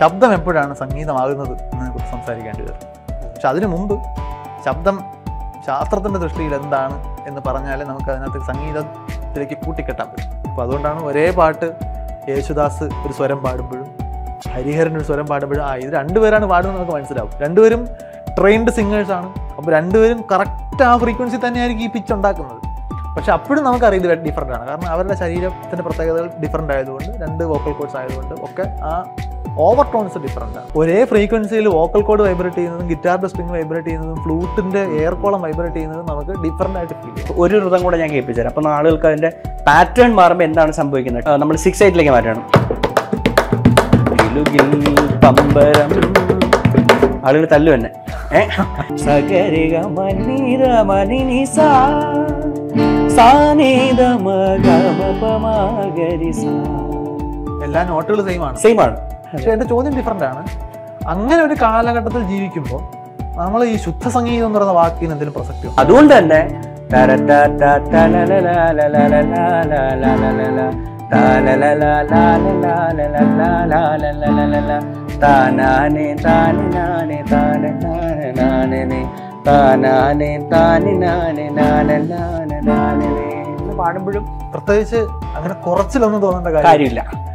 ശബ്ദം എപ്പോഴാണ് സംഗീതമാകുന്നത് എന്നതിനെക്കുറിച്ച് സംസാരിക്കേണ്ടി വരും പക്ഷെ അതിനു മുമ്പ് ശബ്ദം ശാസ്ത്രത്തിൻ്റെ ദൃഷ്ടിയിൽ എന്താണ് എന്ന് പറഞ്ഞാലേ നമുക്ക് അതിനകത്ത് സംഗീതത്തിലേക്ക് കൂട്ടിക്കെട്ടാൻ പറ്റും അപ്പോൾ അതുകൊണ്ടാണ് ഒരേ പാട്ട് യേശുദാസ് ഒരു സ്വരം പാടുമ്പോഴും ഹരിഹരൻ ഒരു സ്വരം പാടുമ്പോഴും ആ ഇത് രണ്ടുപേരാണ് പാടുന്നത് നമുക്ക് മനസ്സിലാവും രണ്ടുപേരും ട്രെയിൻഡ് സിംഗേഴ്സ് ആണ് അപ്പോൾ രണ്ടുപേരും കറക്റ്റ് ആ ഫ്രീക്വൻസി തന്നെയായിരിക്കും ഈ പിച്ച് ഉണ്ടാക്കുന്നത് പക്ഷെ അപ്പോഴും നമുക്കറിയാം ഇത് ഡിഫറെൻ്റ് ആണ് കാരണം അവരുടെ ശരീരത്തിൻ്റെ പ്രത്യേകതകൾ ഡിഫറെൻ്റ് ആയതുകൊണ്ട് രണ്ട് വോക്കൽ കോഡ്സ് ആയതുകൊണ്ട് ഒക്കെ ആ ഓവർ ടോൺസ് ഡിഫറെൻ്റ് ആണ് ഒരേ ഫ്രീക്വൻസിയിൽ വോക്കൽ കോഡ് വൈബ്രേറ്റ് ചെയ്യുന്നതും ഗിറ്റാറിൻ്റെ സ്ട്രിങ് വൈബ്രേറ്റ് ചെയ്യുന്നതും ഫ്ലൂട്ടിൻ്റെ എയർ കോളം വൈബ്രേറ്റ് ചെയ്യുന്നതും നമുക്ക് ഡിഫറെൻ്റ് ആയിട്ട് ഫീൽ ചെയ്യും ഒരു ഋതം കൂടെ ഞാൻ കേൾപ്പിച്ചു തരാം അപ്പം ആളുകൾക്ക് അതിന്റെ പാറ്റേൺ മാറുമ്പോൾ എന്താണ് സംഭവിക്കുന്നത് ആ, നമ്മൾ സിക്സ് എയ്റ്റിലേക്ക് മാറ്റണം കിലുകിൽ പമ്പരം ആളുകൾ തല്ലു തന്നെ ഏ? സഗരിഗ മനിര മനിനി സാ സാനീത മഗമപമാഗരി സാ എല്ലാ നോട്ടുകൾ സെയിം ആണ് സെയിം ആണ് പക്ഷെ എൻ്റെ ചോദ്യം ഡിഫറെൻ്റ് ആണ് അങ്ങനെ ഒരു കാലഘട്ടത്തിൽ ജീവിക്കുമ്പോൾ നമ്മൾ ഈ ശുദ്ധ സംഗീതം എന്ന് പറയുന്ന വാക്കിന് എന്തെങ്കിലും പ്രസക്തി ഉണ്ടോ? അതുകൊണ്ട് തന്നെ താനാനെ താനെ നാനെ താനെ നാനെ നാനെ താനാനെ താനെ നാനെ നാനെ നാനെ നാനെ ഇത് പാടുമ്പോഴും പ്രത്യേകിച്ച് അങ്ങനെ കുറച്ചിലൊന്നും തോന്നേണ്ട കാര്യം കാര്യമില്ല